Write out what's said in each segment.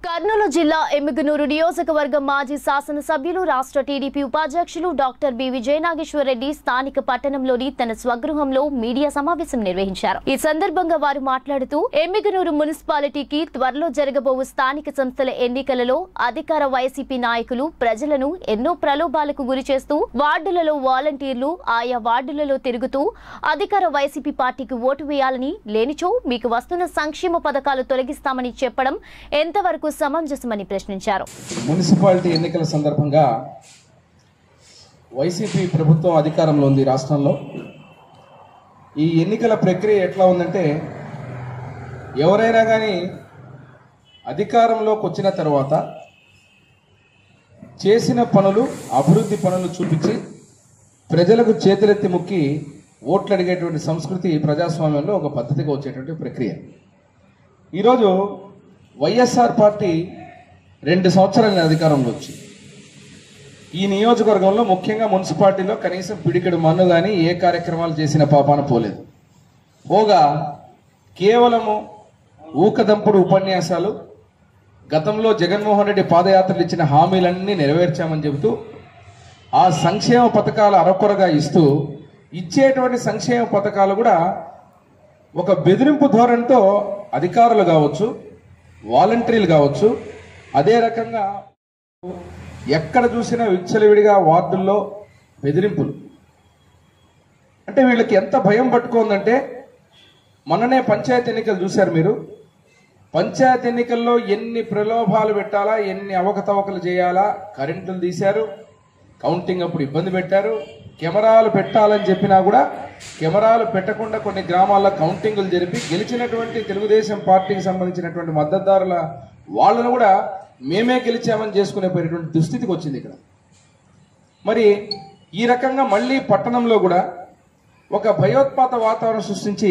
కర్నూలు జిల్లా ఎమ్మిగనూరు నియోజకవర్గం మాజీ శాసనసభ్యులు రాష్ట్ర టీడీపీ ఉపాధ్యక్షులు డాక్టర్ బి విజయనాగేశ్వరరెడ్డి స్థానిక పట్టణంలోని తన స్వగృహంలో మీడియా సమావేశం నిర్వహించారు ఈ సందర్భంగా వారు మాట్లాడుతూ ఎమ్మిగనూరు మున్సిపాలిటీకి త్వరలో జరగబోవు స్థానిక సంస్థల ఎన్నికలలో అధికార వైసీపీ నాయకులు ప్రజలను ఎన్నో ప్రలోభాలకు గురి చేస్తూ వార్డులలో వాలంటీర్లు ఆయా వార్డులలో తిరుగుతూ అధికార వైసీపీ పార్టీకి ఓటు వేయాలని లేనిచో మీకు వస్తున్న సంక్షేమ పథకాలు తొలగిస్తామని చెప్పడం ఎంతవరకు సమంజసమని ప్రశ్నించారు మున్సిపాలిటీ ఎన్నికల సందర్భంగా వైసీపీ ప్రభుత్వం అధికారంలో ఉంది రాష్ట్రంలో ఈ ఎన్నికల ప్రక్రియ ఎట్లా ఉందంటే ఎవరైనా కానీ అధికారంలోకి వచ్చిన తర్వాత చేసిన పనులు అభివృద్ధి పనులు చూపించి ప్రజలకు చేతులెత్తి ముక్కి ఓట్లు అడిగేటువంటి సంస్కృతి ప్రజాస్వామ్యంలో ఒక పద్ధతిగా వచ్చేటువంటి ప్రక్రియ ఈరోజు వైఎస్ఆర్ పార్టీ రెండు సంవత్సరాల అధికారంలో వచ్చి ఈ నియోజకవర్గంలో ముఖ్యంగా మున్సిపాలిటీలో కనీసం పిడికెడు మన్ను కానీ ఏ కార్యక్రమాలు చేసిన పాపాన పోలేదు పోగా కేవలము ఊకదంపుడు ఉపన్యాసాలు గతంలో జగన్మోహన్ రెడ్డి పాదయాత్రలు ఇచ్చిన హామీలన్నీ నెరవేర్చామని చెబుతూ ఆ సంక్షేమ పథకాలు అరకొరగా ఇస్తూ ఇచ్చేటువంటి సంక్షేమ పథకాలు కూడా ఒక బెదిరింపు ధోరణితో అధికారులు కావచ్చు వాలంటీర్లు కావచ్చు అదే రకంగా ఎక్కడ చూసినా విచ్చలవిడిగా వార్డుల్లో బెదిరింపులు అంటే వీళ్ళకి ఎంత భయం పట్టుకోందంటే మొన్ననే పంచాయతీ ఎన్నికలు చూశారు మీరు పంచాయతీ ఎన్నికల్లో ఎన్ని ప్రలోభాలు పెట్టాలా ఎన్ని అవకతవకలు చేయాలా కరెంటులు తీశారు కౌంటింగ్ అప్పుడు ఇబ్బంది పెట్టారు కెమెరాలు పెట్టాలని చెప్పినా కూడా కెమెరాలు పెట్టకుండా కొన్ని గ్రామాల్లో కౌంటింగ్లు జరిపి గెలిచినటువంటి తెలుగుదేశం పార్టీకి సంబంధించినటువంటి మద్దతుదారుల వాళ్ళను కూడా మేమే గెలిచామని చేసుకునే పోయేటువంటి దుస్థితికి వచ్చింది ఇక్కడ మరి ఈ రకంగా మళ్ళీ పట్టణంలో కూడా ఒక భయోత్పాత వాతావరణం సృష్టించి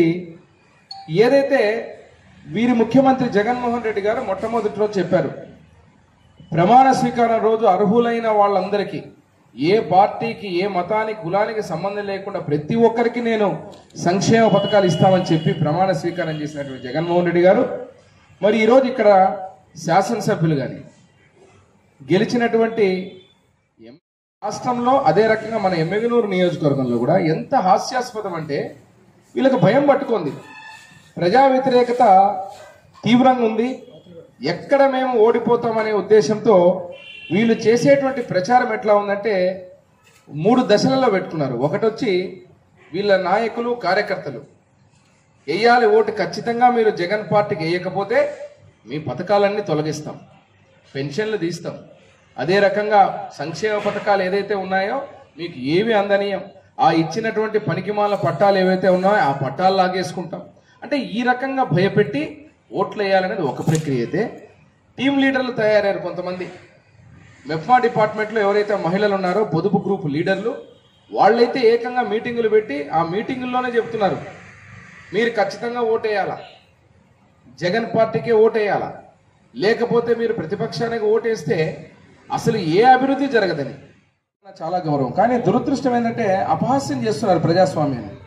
ఏదైతే వీరి ముఖ్యమంత్రి జగన్మోహన్ రెడ్డి గారు మొట్టమొదటి రోజు చెప్పారు ప్రమాణ స్వీకారం రోజు అర్హులైన వాళ్ళందరికీ ఏ పార్టీకి ఏ మతానికి కులానికి సంబంధం లేకుండా ప్రతి ఒక్కరికి నేను సంక్షేమ పథకాలు ఇస్తామని చెప్పి ప్రమాణ స్వీకారం చేసినటువంటి జగన్మోహన్ రెడ్డి గారు మరి ఈరోజు ఇక్కడ శాసనసభ్యులు కానీ గెలిచినటువంటి ఎం- రాష్ట్రంలో అదే రకంగా మన ఎమ్మెగనూరు నియోజకవర్గంలో కూడా ఎంత హాస్యాస్పదం అంటే వీళ్ళకి భయం పట్టుకుంది ప్రజా వ్యతిరేకత తీవ్రంగా ఉంది ఎక్కడ మేము ఓడిపోతామనే ఉద్దేశంతో వీళ్ళు చేసేటువంటి ప్రచారం ఎట్లా ఉందంటే మూడు దశలలో పెట్టుకున్నారు ఒకటి వచ్చి వీళ్ళ నాయకులు కార్యకర్తలు వేయాలి ఓటు ఖచ్చితంగా మీరు జగన్ పార్టీకి వేయకపోతే మీ పథకాలన్నీ తొలగిస్తాం పెన్షన్లు తీస్తాం అదే రకంగా సంక్షేమ పథకాలు ఏదైతే ఉన్నాయో మీకు ఏవి అందనీయం ఆ ఇచ్చినటువంటి పనికిమాల పట్టాలు ఏవైతే ఉన్నాయో ఆ పట్టాలు లాగేసుకుంటాం అంటే ఈ రకంగా భయపెట్టి ఓట్లు వేయాలనేది ఒక ప్రక్రియ అయితే టీం లీడర్లు తయారయ్యారు కొంతమంది మెఫ్మా డిపార్ట్మెంట్లో ఎవరైతే మహిళలు ఉన్నారో పొదుపు గ్రూప్ లీడర్లు వాళ్ళైతే ఏకంగా మీటింగులు పెట్టి ఆ మీటింగుల్లోనే చెప్తున్నారు మీరు ఖచ్చితంగా ఓటేయాలా జగన్ పార్టీకే ఓటేయాలా లేకపోతే మీరు ప్రతిపక్షానికి ఓటేస్తే అసలు ఏ అభివృద్ధి జరగదని చాలా గౌరవం కానీ దురదృష్టం ఏంటంటే అపహాస్యం చేస్తున్నారు ప్రజాస్వామ్యాన్ని